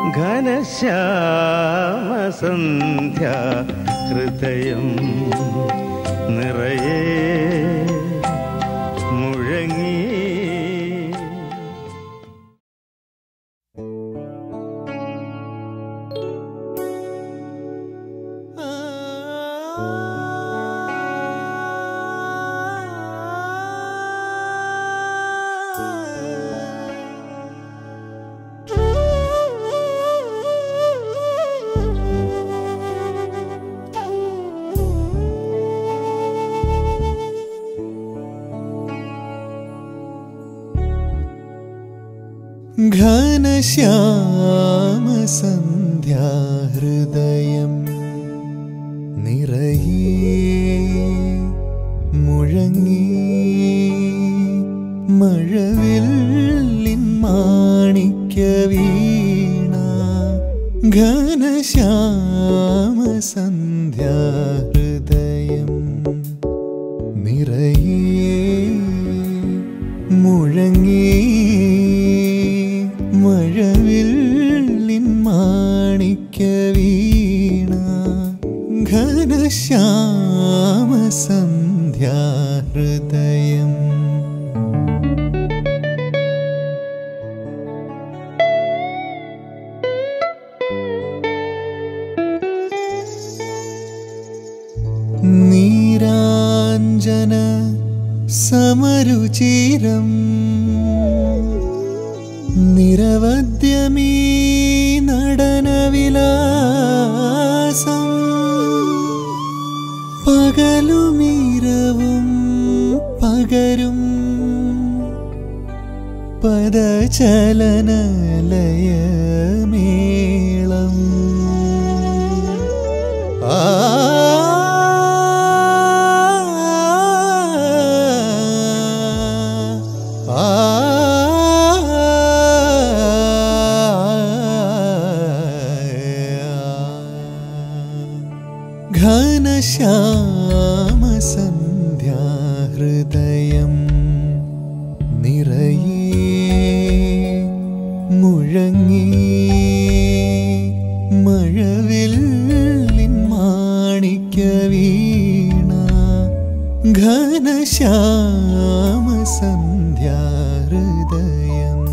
ഘനശ്യാമസന്ധ്യ ഹൃദയം നിറയെ മുഴങ്ങി ഘനശ്യാമസന്ധ്യാഹൃദയം നിറയേ മുഴങ്ങി മഴവില്ലിൻ മാണിക്യ വീണ ഘനശ്യാമസന്ധ്യാഹൃദയം നിറയേ മുഴങ്ങി മഴവില്ലിൻ മാണിക്യ വീണ ഘനശ്യാമസന്ധ്യാഹൃദയം നീരാഞ്ജന സമരുചിരം നിരവധ്യമീ നടനവിലാസം പകലുമീരവും പകരും പദചലനലയമേളം ഘനശ്യാമസന്ധ്യാഹൃദയം നിറയേ മുഴങ്ങി മഴവില്ലിൻ മാണിക്യ വീണ ഘനശ്യാമസന്ധ്യാഹൃദയം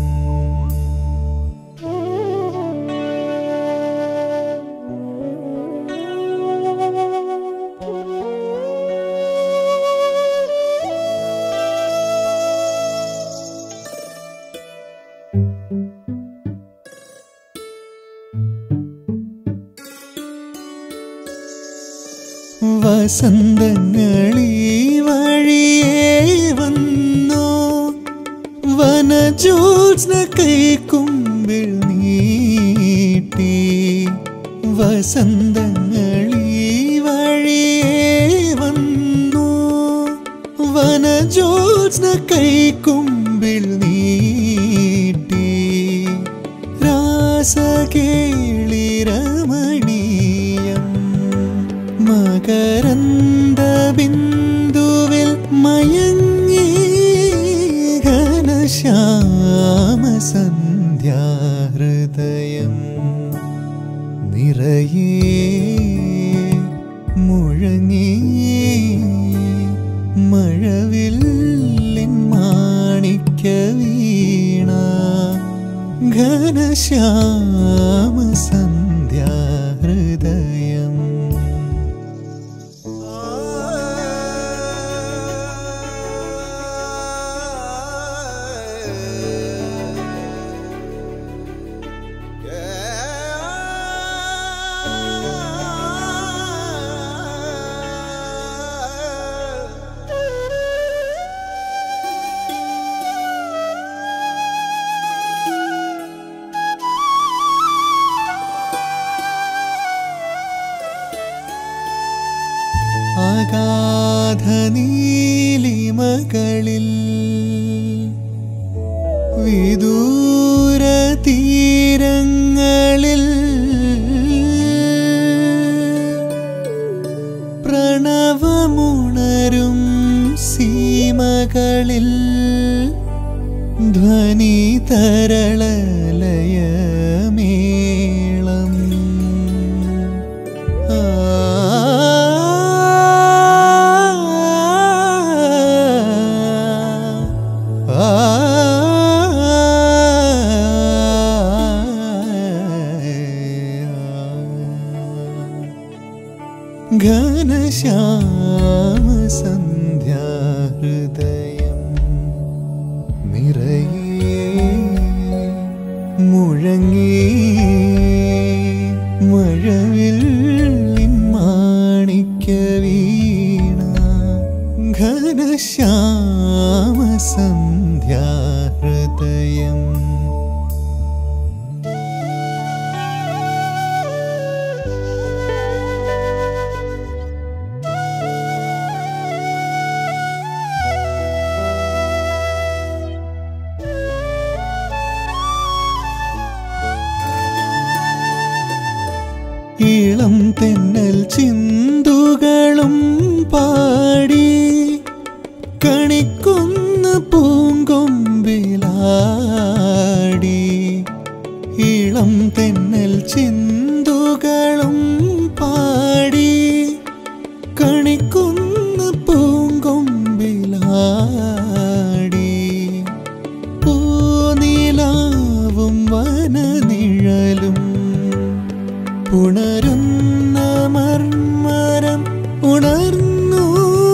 വസന്തങ്ങളീ വഴിയേ വന്നു വനജോത്സ്ന കൈക്കുമ്പിൽ നീട്ടി വസന്തങ്ങളീ വഴിയേ വന്നു വനജോത്സ്ന കൈക്കുമ്പിൽ നീട്ടി രാസകേളി രമണീയം മകരന്ദ ബിന്ദുവിൽ മയങ്ങി ഘനശ്യാമസന്ധ്യാഹൃദയം നിറയേ മുഴങ്ങി മഴവില്ലിൻ മാണിക്യ വീണ ഘനശ്യാമസന്ധ്യാഹൃദയം അഗാധനീലിമകളിൽ വിദൂര തീരങ്ങളിൽ പ്രണവമുണരും സീമകളിൽ ധ്വനി തരളലയമേ ഘനശ്യാമസന്ധ്യാഹൃദയം നിറയെ മുഴങ്ങി മഴവിൽ മാണിക്യ വീണ ഘനശ്യാമസന്ധ്യാഹൃദയം ഇളം തെന്നൽ ചിന്തുകളും പാടി കണിക്കുന്ന പൂങ്കൊമ്പിലാടി ഇളം തെന്നൽ ചിന്തുകളും പാടി കണിക്കുന്ന പൂങ്കൊമ്പിലാടി പൂനിലാവും വനനിഴലും ഉണരുന്ന മർമരം ഉണർന്നു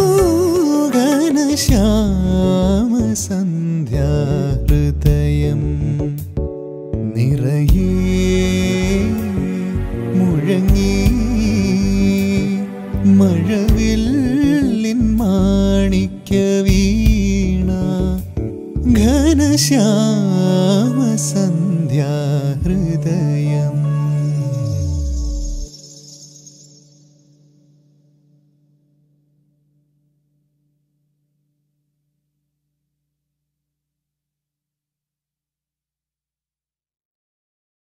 ഘനശ്യാമസന്ധ്യാഹൃദയം നിറയെ മുഴങ്ങി മഴവില്ലിൻ മാണിക്യ വീണ ഘനശ്യാമസന്ധ്യാഹൃദയം